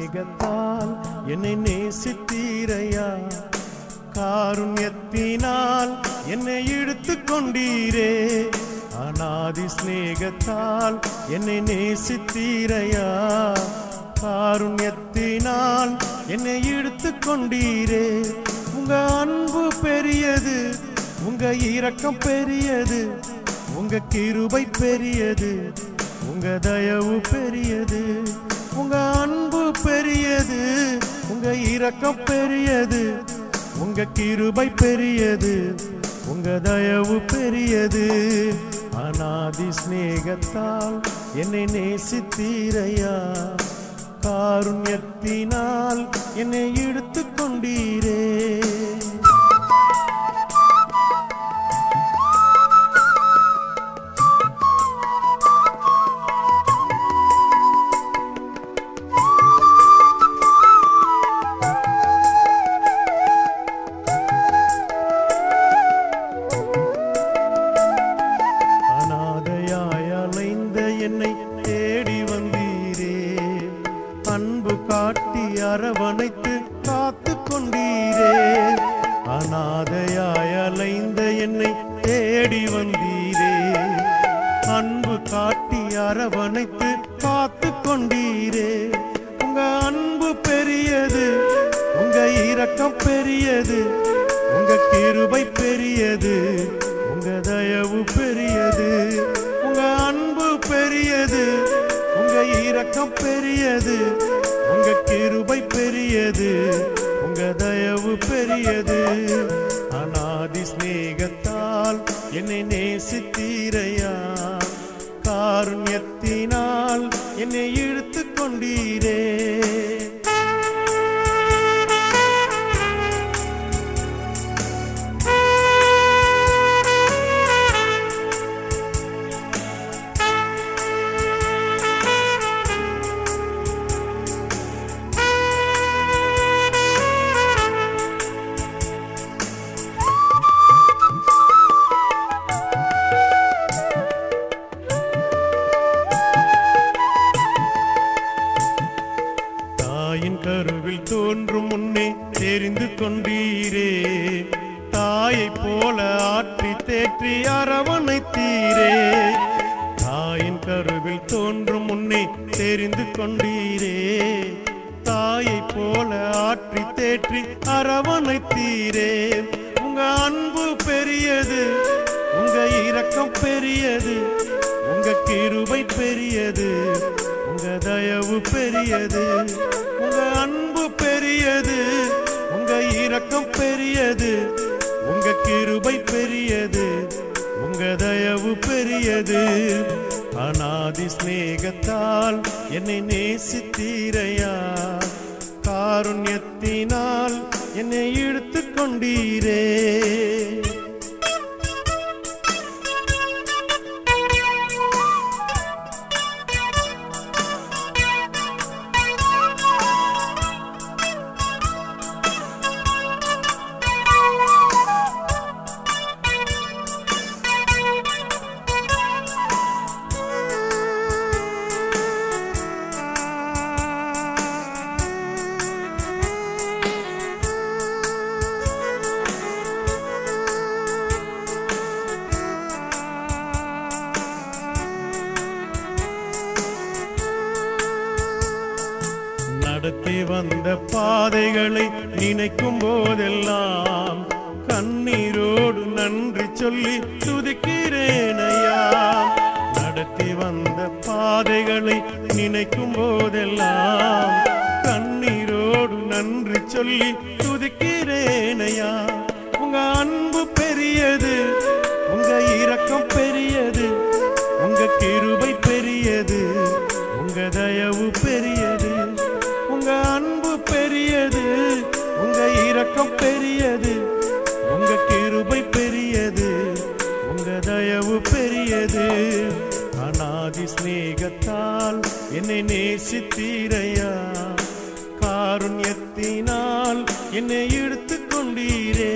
சிநேகத்தால் என்னை நேசித்தீரையா காருண்யத்தினால் என்னை இழுத்து கொண்டீரே அநாதி சிநேகத்தால் என்னை நேசித்தீரையா காருண்யத்தினால் என்னை இழுத்து கொண்டீரே உங்க அன்பு பெரியது உங்க இரக்கம் பெரியது உங்க கிருபை பெரியது உங்க தயவு பெரியது உங்க அன்பு பெரியது உங்க இரக்கம் பெரியது உங்க கிருபை பெரியது உங்க தயவு பெரியது அநாதி சிநேகத்தால் என்னை நேசித்தீரையா காருண்யத்தினால் என்னை இழுத்து கொண்டீரே அனாதையாய் அலைந்த என்னை தேடி வந்தீரே அன்பு காட்டி அரவணைத்து காத்து கொண்டீரே அனாதையாய் அலைந்த என்னை தேடி வந்தீரே அன்பு காட்டி அரவணைத்து காத்து கொண்டீரே உங்க அன்பு பெரியது உங்க இரக்கம் பெரியது உங்க கிருபை பெரியது உங்க தயவு பெரியது உங்க அன்பு பெரியது உங்க இரக்கம் பெரியது உங்க கிருபை பெரியது உங்க தயவு பெரியது அநாதி சிநேகத்தால் என்னை நேசித்தீரையா காருண்யத்தினால் என்னை இழுத்து கொண்டீரே தாயின் கருவில் தோன்றும் முன்னே தெரிந்து கொண்டீரே தாயை போல ஆற்றி தேற்றி அரவணைத்தீரே தாயின் கருவில் தோன்றும் முன்னே தெரிந்து கொண்டீரே தாயை போல ஆற்றி தேற்றி அரவணைத்தீரே உங்க அன்பு பெரியது உங்க இரக்கம் பெரியது உங்க கிருபை பெரியது உங்க தயவு பெரியது உங்க அன்பு பெரியது உங்க இரக்கம் பெரியது உங்க கிருபை பெரியது உங்க தயவு பெரியது அநாதி சிநேகத்தால் என்னை நேசித்தீரையா காருண்யத்தினால் என்னை இழுத்து கொண்டீரே நடத்தி வந்த பாதைகளை நினைக்கும் போதெல்லாம் கண்ணீரோடு நன்றி சொல்லி துதிக்கிறேன் ஐயா நடத்தி வந்த பாதைகளை நினைக்கும் போதெல்லாம் கண்ணீரோடு நன்றி சொல்லி துதிக்கிறேன் ஐயா உங்க அன்பு பெரியது உங்க இரக்கம் பெரியது உங்க கிருபை பெரியது உங்க தயவு பெரியது உங்க அன்பு பெரியது உங்க இரக்கம் பெரியது உங்க கிருபை பெரியது உங்க தயவு பெரியது அநாதி சிநேகத்தால் என்னை நேசித்தீரையா காருண்யத்தினால் என்னை இழுத்து கொண்டீரே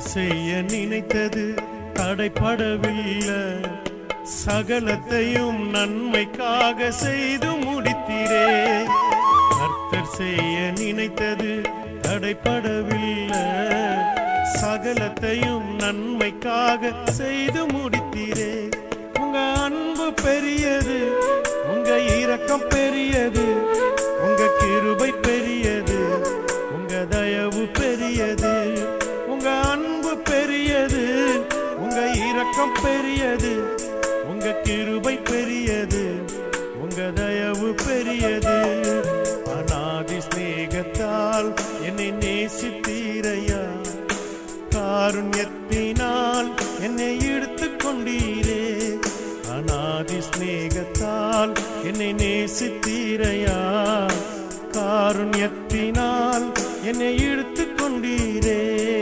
செய்ய நினைத்தது தடைப்படவில்லை சகலத்தையும் நன்மைக்காக செய்து முடித்தீரே கர்த்தர் செய்ய நினைத்தது தடைப்படவில்லை சகலத்தையும் நன்மைக்காக செய்து முடித்தீரே உங்க அன்பு பெரியது உங்க இரக்கம் பெரியது உங்க கிருபை பெரியது உங்க தயவு பெரியது உங்க அன்பு பெரியது உங்க இரக்கம் பெரியது உங்க கிருபை பெரியது உங்க தயவு பெரியது அநாதி சிநேகத்தால் என்னை நேசித்தீரையா காருண்யத்தினால் என்னை எடுத்துக் கொண்டீரே அநாதி சிநேகத்தால் என்னை நேசித்தீரையா காருண்யத்தினால் என்னை எடுத்துக் கொண்டீரே